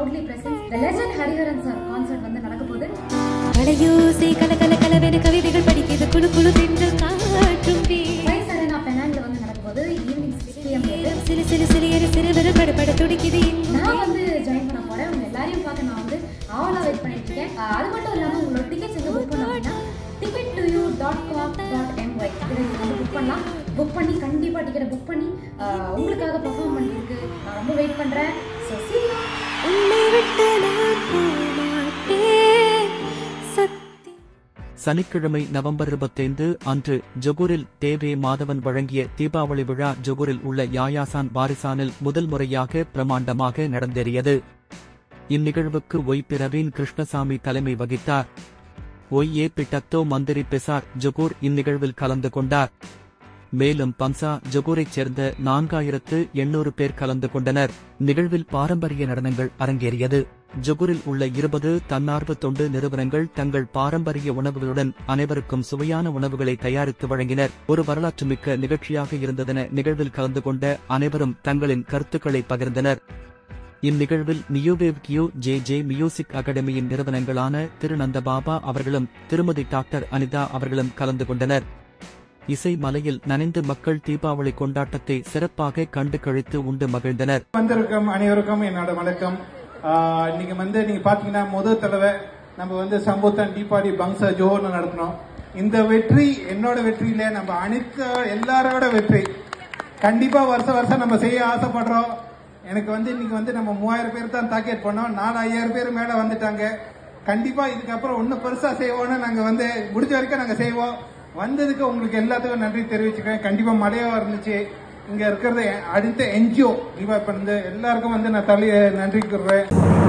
proudly presents the legend Hariharan sir concert வந்து நடக்க போகுது கலையூசி கல கல கலவென கவிதைகள் படிக்கிறது குழு குழு தின்று காற்றும் வீ வைஸ் அரேனா பெனாங்ல வந்து நடக்க போகுது ஈவினிங் சிக்ஸ் பிஎம் சிலு சிலு சிலியரி சிறுவரு படபட துடிக்குது எங்கும் நான் வந்து ஜாயின் பண்ண போறேன் உங்க எல்லாரையும் பார்க்க நான் வந்து ஆவலா வெயிட் பண்ணிட்டு இருக்கேன் அஹ் அது மட்டும் இல்லாம உங்களோட டிக்கெட்ஸ் எங்க புக் பண்ண அப்படின்னா ticket to you dot com dot MY இதில் நீங்கள் வந்து புக் பண்ணலாம் புக் பண்ணி கண்டிப்பாக டிக்கெட்டை புக் பண்ணி அஹ் உங்களுக்காக பெர்ஃபார்ம் பண்ணியிருக்கு நான் ரொம்ப வெயிட் பண்ணுறேன் ஸோ see you. உன்னை விட்டு நான் போமாட்டேன் சத்தி சனிக்கிழமை நவம்பர் இருபத்தைந்து அன்று ஜொகூரில் தேவே மாதவன் வழங்கிய தீபாவளி விழா ஜொகூரில் உள்ள யாயாசான் வாரிசானில் முதல் முறையாக பிரமாண்டமாக நடந்தேறியது இந்நிகழ்வுக்கு ஒய் பிரவீன் கிருஷ்ணசாமி தலைமை வகித்தார் ஒய் ஏ பிட்டத்தோ மந்திரி பெசார் ஜொகூர் இந்நிகழ்வில் கலந்து கொண்டார் மேலும் பம்சா ஜொகூரைச் சேர்ந்த நான்காயிரத்து எண்ணூறு பேர் கலந்து கொண்டனர் நிகழ்வில் பாரம்பரிய நடனங்கள் அரங்கேறியது ஜொகூரில் உள்ள இருபது தன்னார்வ தொண்டு நிறுவனங்கள் தங்கள் பாரம்பரிய உணவுகளுடன் அனைவருக்கும் சுவையான உணவுகளை தயாரித்து வழங்கினர் ஒரு வரலாற்றுமிக்க நிகழ்ச்சியாக இருந்ததென நிகழ்வில் கலந்து கொண்ட அனைவரும் தங்களின் கருத்துக்களை பகிர்ந்தனர் இந்நிகழ்வில் மியூவேவ் கியூ ஜே ஜே மியூசிக் அகாடமியின் நிறுவனங்களான திரு நந்தபாபா அவர்களும் திருமதி டாக்டர் அனிதா அவர்களும் கலந்து கொண்டனர் இசை மலையில் நனைந்து மக்கள் தீபாவளி கொண்டாட்டத்தை சிறப்பாக கண்டு கழித்து உண்டு மகிழ்ந்தனர் வந்திருக்கும் அனைவருக்கும் என்னோட வணக்கம் ஆஹ் இன்னைக்கு வந்து நீங்க பாத்தீங்கன்னா முதல் தடவை நம்ம வந்து சம்பூத்தன் தீபாவளி பங்சா ஜோன்னு நடத்தினோம் இந்த வெற்றி என்னோட வெற்றி இல்ல நம்ம அனைத்து எல்லாரோட வெற்றி கண்டிப்பா வருஷம் வருஷம் நம்ம செய்ய ஆசைப்படுறோம் எனக்கு வந்து இன்னைக்கு வந்து நம்ம மூவாயிரம் பேர் தான் டார்கெட் பண்ணோம் நாலு ஐயாயிரம் பேர் மேல வந்துட்டாங்க கண்டிப்பா இதுக்கப்புறம் இன்னும் பெருசா செய்வோம்னு நாங்க வந்து முடிஞ்ச வரைக்கும் நாங்க செய்வோம் வந்ததுக்கு உங்களுக்கு எல்லாத்துக்கும் நன்றி தெரிவிச்சுக்கிறேன் கண்டிப்பா மழையா இருந்துச்சு இங்க இருக்கிறது அடுத்த என்ஜிஓ இவ இப்ப இந்த எல்லாருக்கும் வந்து நான் தலை நன்றி கூறுறேன்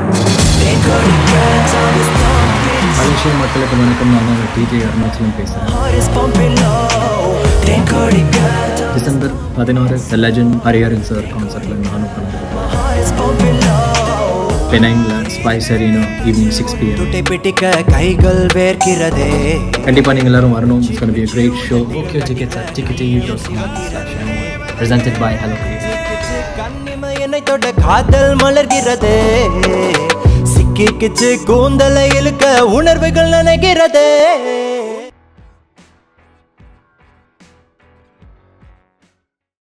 மலேசிய மக்களுக்கு வணக்கம் நான் தான் டிஜே அருணாச்சலம் பேசுகிறேன் டிசம்பர் பதினாறு த லெஜண்ட் ஹரிஹரன் சார் கான்சர்ட்டில் நானும் கலந்துருக்கேன் பெனாங்கில் Spice Arena evening six PM துட்டை பிடிக்க கைகள் வேர்க்கிறதே கண்டிப்பாக நீங்கள் எல்லாரும் வரணும் it's going to be a great show book your tickets at ticketu.com presented by Hello Kitty. கண்ணிமை என்னை தொட காதல் மலர்கிறதே சிக்கிக்கிச்சு கூந்தலை இழுக்க உணர்வுகள் நினைக்கிறதே